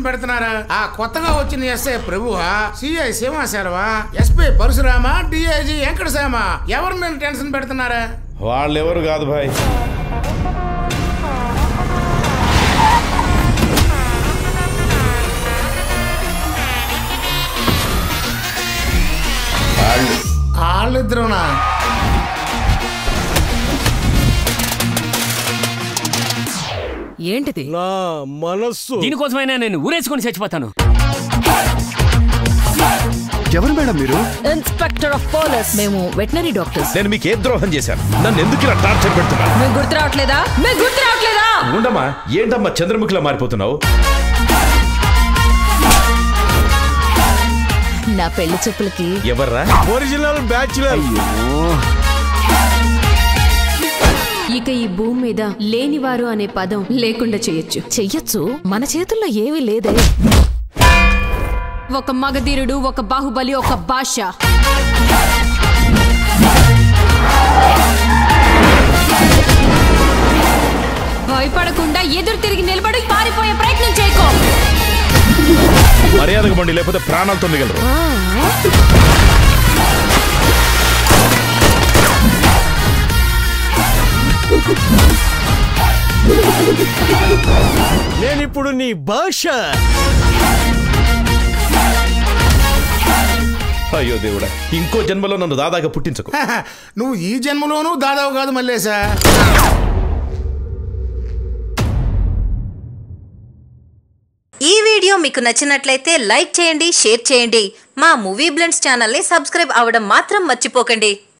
tension పెడుతున్నారా ఆ కొత్తగా వచ్చిన ఎస్ఐ ప్రభువా సిఐ సింహాశలవా ఎస్పీ పరశురామ డిఐజీ వెంకటశామ ఎవరి మీద టెన్షన్ పెడుతున్నారా వాళ్ళెవరు కాదు భాయ్ వాళ్ళు వాళ్ళిద్దరునా ఏంటిది నా మనస్సు దీనికోసమైనా నేను ఊరేసుకొని చచ్చిపోతాను ఎవరు మేడం మీరు ఇన్స్పెక్టర్ ఆఫ్ పోలీస్ మేము వెటనరీ డాక్టర్స్ నేను మీకు ఏ ద్రోహం చేశాను నన్ను ఎందుకు ఇలా టార్చర్ పెడుతున్నా మీకు గుర్తు రావట్లేదా మీకు గుర్తు రావట్లేదా ఉండమ్మా ఏంటమ్మా చంద్రముఖిలా మారిపోతున్నావు నా పెళ్లి చూపులకి ఎవర్రా ఒరిజినల్ బ్యాచులర్ ఇక ఈ భూమి మీద లేనివారు అనే పదం లేకుండా చేయొచ్చు చెయ్యొచ్చు మన చేతుల్లో ఏమీ లేదే ఒక మగధీరుడు ఒక బాహుబలి ఒక భాష భయపడకుండా ఎదురు తిరిగి నిలబడి పారిపోయే ప్రయత్నం చేయకో మర్యాదగా బండి లేకపోతే ప్రాణాలతో మిగలరు నేనిప్పుడు నీ భాష అయ్యో దేవుడా ఇంకో జన్మలో నన్ను దాదాగా పుట్టించకు నువ్వు ఈ జన్మలోనూ దాదావు కాదు మల్లేశా ఈ వీడియో మీకు నచ్చినట్లయితే లైక్ చేయండి షేర్ చేయండి మా మూవీ బ్లెండ్స్ ఛానల్ని సబ్స్క్రైబ్ అవ్వడం మాత్రం మర్చిపోకండి